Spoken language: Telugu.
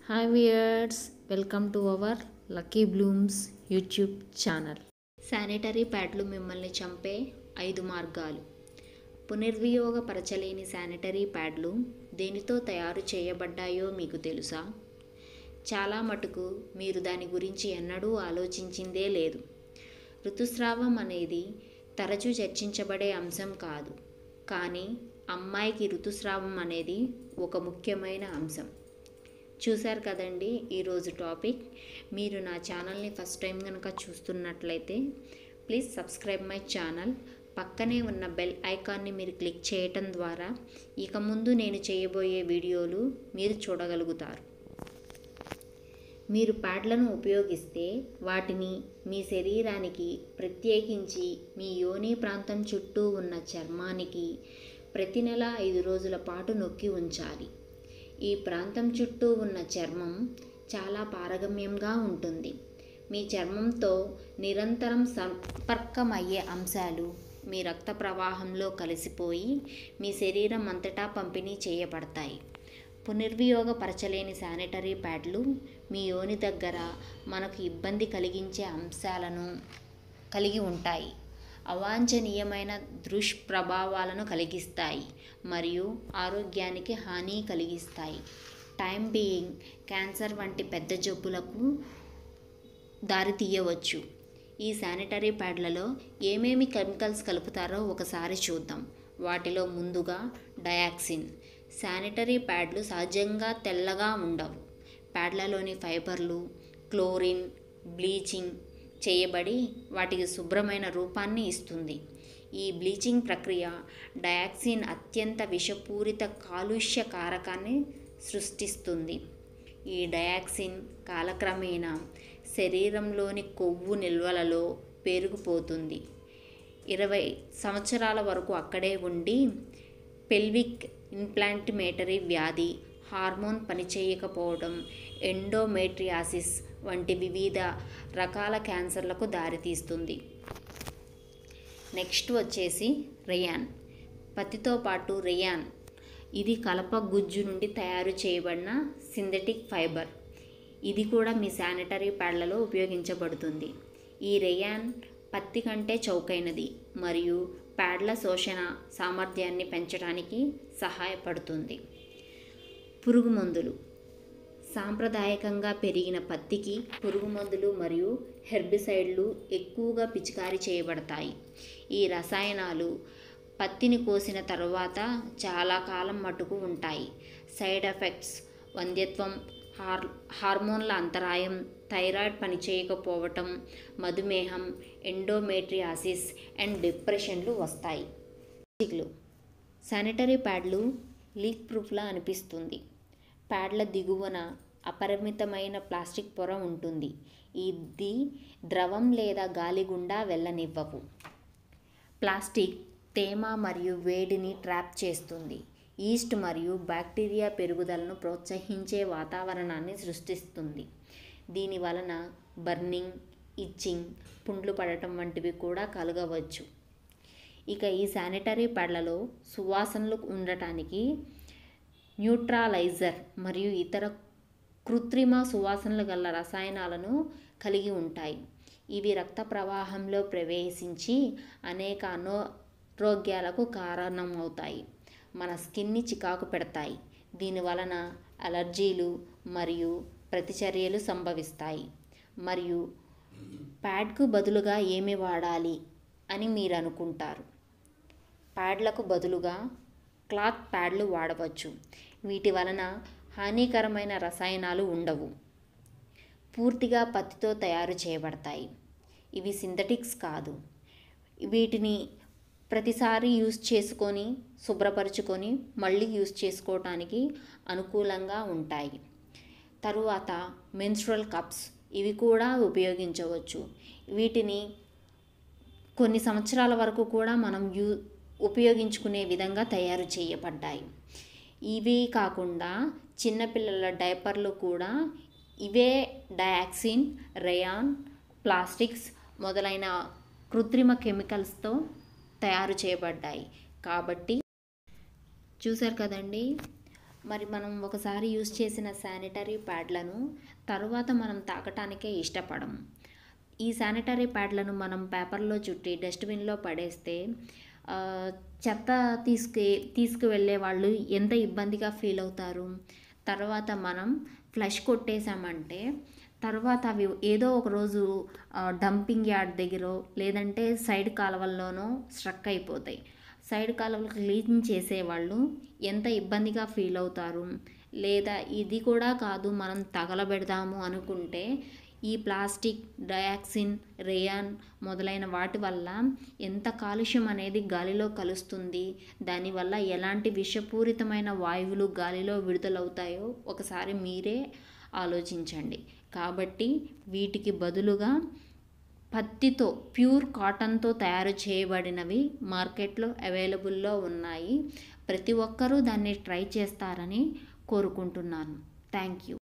hi viewers welcome to our lucky blooms YouTube channel sanitary ప్యాడ్లు మిమ్మల్ని చంపే ఐదు మార్గాలు పునర్వియోగపరచలేని శానిటరీ ప్యాడ్లు దేనితో తయారు చేయబడ్డాయో మీకు తెలుసా చాలా మటుకు మీరు దాని గురించి ఎన్నడూ ఆలోచించిందే లేదు ఋతుస్రావం అనేది తరచూ చర్చించబడే అంశం కాదు కానీ అమ్మాయికి ఋతుస్రావం అనేది ఒక ముఖ్యమైన అంశం చూశారు కదండి ఈరోజు టాపిక్ మీరు నా ఛానల్ని ఫస్ట్ టైం కనుక చూస్తున్నట్లయితే ప్లీజ్ సబ్స్క్రైబ్ మై ఛానల్ పక్కనే ఉన్న బెల్ ఐకాన్ని మీరు క్లిక్ చేయటం ద్వారా ఇక ముందు నేను చేయబోయే వీడియోలు మీరు చూడగలుగుతారు మీరు ప్యాడ్లను ఉపయోగిస్తే వాటిని మీ శరీరానికి ప్రత్యేకించి మీ యోని ప్రాంతం చుట్టూ ఉన్న చర్మానికి ప్రతి నెల ఐదు రోజుల పాటు నొక్కి ఉంచాలి ఈ ప్రాంతం చుట్టూ ఉన్న చర్మం చాలా పారగమ్యంగా ఉంటుంది మీ చర్మంతో నిరంతరం సంపర్కం అయ్యే అంశాలు మీ రక్త ప్రవాహంలో కలిసిపోయి మీ శరీరం అంతటా పంపిణీ చేయబడతాయి పునర్వియోగపరచలేని శానిటరీ ప్యాడ్లు మీ యోని దగ్గర మనకు ఇబ్బంది కలిగించే అంశాలను కలిగి ఉంటాయి అవాంఛనీయమైన దుష్ప్రభావాలను కలిగిస్తాయి మరియు ఆరోగ్యానికి హాని కలిగిస్తాయి టైం బీయింగ్ క్యాన్సర్ వంటి పెద్ద జబ్బులకు దారితీయవచ్చు ఈ శానిటరీ ప్యాడ్లలో ఏమేమి కెమికల్స్ కలుపుతారో ఒకసారి చూద్దాం వాటిలో ముందుగా డయాక్సిన్ శానిటరీ ప్యాడ్లు సహజంగా తెల్లగా ఉండవు ప్యాడ్లలోని ఫైబర్లు క్లోరిన్ బ్లీచింగ్ చేయబడి వాటికి శుభ్రమైన రూపాన్ని ఇస్తుంది ఈ బ్లీచింగ్ ప్రక్రియ డయాక్సిన్ అత్యంత విషపూరిత కాలుష్య కారకాన్ని సృష్టిస్తుంది ఈ డయాక్సిన్ కాలక్రమేణా శరీరంలోని కొవ్వు నిల్వలలో పెరిగిపోతుంది ఇరవై సంవత్సరాల వరకు అక్కడే ఉండి పెల్విక్ ఇంప్లాంటిమేటరీ వ్యాధి హార్మోన్ పనిచేయకపోవడం ఎండోమెట్రియాసిస్ వంటి వివిధ రకాల క్యాన్సర్లకు దారితీస్తుంది నెక్స్ట్ వచ్చేసి రేయాన్ పత్తితో పాటు రేయాన్ ఇది కలప గుజ్జు నుండి తయారు చేయబడిన సింథటిక్ ఫైబర్ ఇది కూడా మీ శానిటరీ ప్యాడ్లలో ఉపయోగించబడుతుంది ఈ రేయాన్ పత్తి కంటే చౌకైనది మరియు ప్యాడ్ల శోషణ సామర్థ్యాన్ని పెంచడానికి సహాయపడుతుంది పురుగు మందులు సాంప్రదాయకంగా పెరిగిన పత్తికి పురుగు మందులు మరియు హెర్బిసైడ్లు ఎక్కువగా పిచికారీ చేయబడతాయి ఈ రసాయనాలు పత్తిని కోసిన తర్వాత చాలా కాలం మటుకు ఉంటాయి సైడ్ ఎఫెక్ట్స్ వంధ్యత్వం హార్ హార్మోన్ల అంతరాయం థైరాయిడ్ పనిచేయకపోవటం మధుమేహం ఎండోమెట్రియాసిస్ అండ్ డిప్రెషన్లు వస్తాయి శానిటరీ ప్యాడ్లు లీక్ ప్రూఫ్లా అనిపిస్తుంది ప్యాడ్ల దిగువన అపరిమితమైన ప్లాస్టిక్ పొర ఉంటుంది ఇది ద్రవం లేదా గాలి గుండా వెళ్ళనివ్వవు ప్లాస్టిక్ తేమ మరియు వేడిని ట్రాప్ చేస్తుంది ఈస్ట్ మరియు బ్యాక్టీరియా పెరుగుదలను ప్రోత్సహించే వాతావరణాన్ని సృష్టిస్తుంది దీని వలన బర్నింగ్ ఇచ్చింగ్ పుండ్లు పడటం వంటివి కూడా కలగవచ్చు ఇక ఈ శానిటరీ ప్యాడ్లలో సువాసనలు ఉండటానికి న్యూట్రాలైజర్ మరియు ఇతర కృత్రిమ సువాసనలు గల రసాయనాలను కలిగి ఉంటాయి ఇవి రక్త ప్రవాహంలో ప్రవేశించి అనేక అనారోగ్యాలకు కారణమవుతాయి మన స్కిన్ని చికాకు పెడతాయి దీని వలన అలర్జీలు మరియు ప్రతిచర్యలు సంభవిస్తాయి మరియు ప్యాడ్కు బదులుగా ఏమి వాడాలి అని మీరు అనుకుంటారు ప్యాడ్లకు బదులుగా క్లాత్ ప్యాడ్లు వాడవచ్చు వీటి వలన హానికరమైన రసాయనాలు ఉండవు పూర్తిగా పత్తితో తయారు చేయబడతాయి ఇవి సింథటిక్స్ కాదు వీటిని ప్రతిసారి యూజ్ చేసుకొని శుభ్రపరుచుకొని మళ్ళీ యూజ్ చేసుకోవటానికి అనుకూలంగా ఉంటాయి తరువాత మెన్స్ట్రల్ కప్స్ ఇవి కూడా ఉపయోగించవచ్చు వీటిని కొన్ని సంవత్సరాల వరకు కూడా మనం యూ ఉపయోగించుకునే విధంగా తయారు చేయబడ్డాయి ఇవి కాకుండా చిన్నపిల్లల డైపర్లు కూడా ఇవే డయాక్సిన్ రేయాన్ ప్లాస్టిక్స్ మొదలైన కృత్రిమ కెమికల్స్తో తయారు చేయబడ్డాయి కాబట్టి చూశారు కదండి మరి మనం ఒకసారి యూజ్ చేసిన శానిటరీ ప్యాడ్లను తరువాత మనం తాకటానికే ఇష్టపడం ఈ శానిటరీ ప్యాడ్లను మనం పేపర్లో చుట్టి డస్ట్బిన్లో పడేస్తే ఆ, చెత్త తీసుకు తీసుకువెళ్ళే వాళ్ళు ఎంత ఇబ్బందిగా ఫీల్ అవుతారు తర్వాత మనం ఫ్లష్ కొట్టేశామంటే తర్వాత అవి ఏదో ఒక రోజు ఆ, డంపింగ్ యార్డ్ దగ్గర లేదంటే సైడ్ కాలువల్లోనో స్ట్రక్ అయిపోతాయి సైడ్ కాలువలు క్లీన్ చేసేవాళ్ళు ఎంత ఇబ్బందిగా ఫీల్ అవుతారు లేదా ఇది కూడా కాదు మనం తగలబెడదాము అనుకుంటే ఈ ప్లాస్టిక్ డయాక్సిన్ రేయాన్ మొదలైన వాటి వల్ల ఎంత కాలుష్యం అనేది గాలిలో కలుస్తుంది దానివల్ల ఎలాంటి విషపూరితమైన వాయువులు గాలిలో విడుదలవుతాయో ఒకసారి మీరే ఆలోచించండి కాబట్టి వీటికి బదులుగా పత్తితో ప్యూర్ కాటన్తో తయారు చేయబడినవి మార్కెట్లో అవైలబుల్లో ఉన్నాయి ప్రతి ఒక్కరూ దాన్ని ట్రై చేస్తారని కోరుకుంటున్నాను థ్యాంక్ యూ